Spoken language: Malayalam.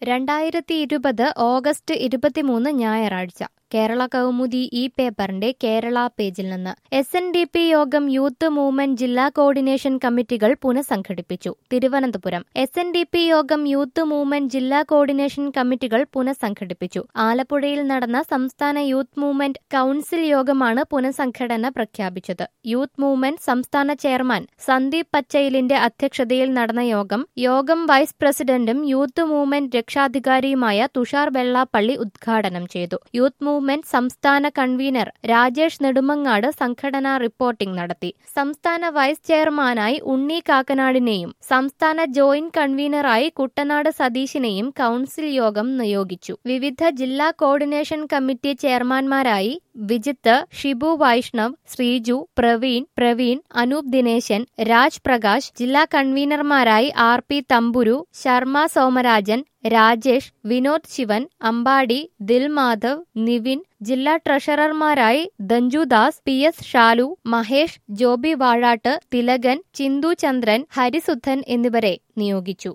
രണ്ടായിരത്തി ഇരുപത് ഓഗസ്റ്റ് ഇരുപത്തിമൂന്ന് ഞായറാഴ്ച കേരള കൗമുദി ഈ പേപ്പറിന്റെ കേരള പേജിൽ നിന്ന് എസ് എൻ ഡി പി യോഗം യൂത്ത് മൂവ്മെന്റ് ജില്ലാ കോർഡിനേഷൻ കമ്മിറ്റികൾ പുനഃസംഘടിപ്പിച്ചു Thiruvananthapuram S N D P യോഗം യൂത്ത് മൂവ്മെന്റ് ജില്ലാ കോർഡിനേഷൻ കമ്മിറ്റികൾ പുനഃസംഘടിപ്പിച്ചു ആലപ്പുഴയിൽ നടന്ന സംസ്ഥാന യൂത്ത് മൂവ്മെന്റ് കൌൺസിൽ യോഗമാണ് പുനഃസംഘടന പ്രഖ്യാപിച്ചത് യൂത്ത് മൂവ്മെന്റ് സംസ്ഥാന ചെയർമാൻ സന്ദീപ് പച്ചയിലിന്റെ അധ്യക്ഷതയിൽ നടന്ന യോഗം യോഗം വൈസ് പ്രസിഡന്റും യൂത്ത് മൂവ്മെന്റ് രക്ഷാധികാരിയുമായ തുഷാർ വെള്ളാപ്പള്ളി ഉദ്ഘാടനം ചെയ്തു യൂത്ത് മൂവ്മെന്റ് സംസ്ഥാന കൺവീനർ രാജേഷ് നെടുമങ്ങാട് സംഘടനാ റിപ്പോർട്ടിംഗ് നടത്തി സംസ്ഥാന വൈസ് ചെയർമാനായി ഉണ്ണി കാക്കനാടിനെയും സംസ്ഥാന ജോയിന്റ് കൺവീനറായി കുട്ടനാട് സതീശിനെയും കൌൺസിൽ യോഗം നിയോഗിച്ചു വിവിധ ജില്ലാ കോർഡിനേഷൻ കമ്മിറ്റി ചെയർമാൻമാരായി വിജിത്ത് ഷിബു വൈഷ്ണവ് ശ്രീജു പ്രവീൺ പ്രവീൺ അനൂപ് ദിനേശൻ രാജ് പ്രകാശ് ജില്ലാ കൺവീനർമാരായി ആർ പി തമ്പുരു ശർമ്മ സോമരാജൻ രാജേഷ് വിനോദ് ശിവൻ അമ്പാടി ദിൽമാധവ് നിവിൻ ജില്ലാ ട്രഷറർമാരായി ദഞ്ജുദാസ് പി എസ് ഷാലു മഹേഷ് ജോബി വാഴാട്ട് തിലകൻ ചിന്തു ചന്ദ്രൻ ഹരിസുദ്ധൻ എന്നിവരെ നിയോഗിച്ചു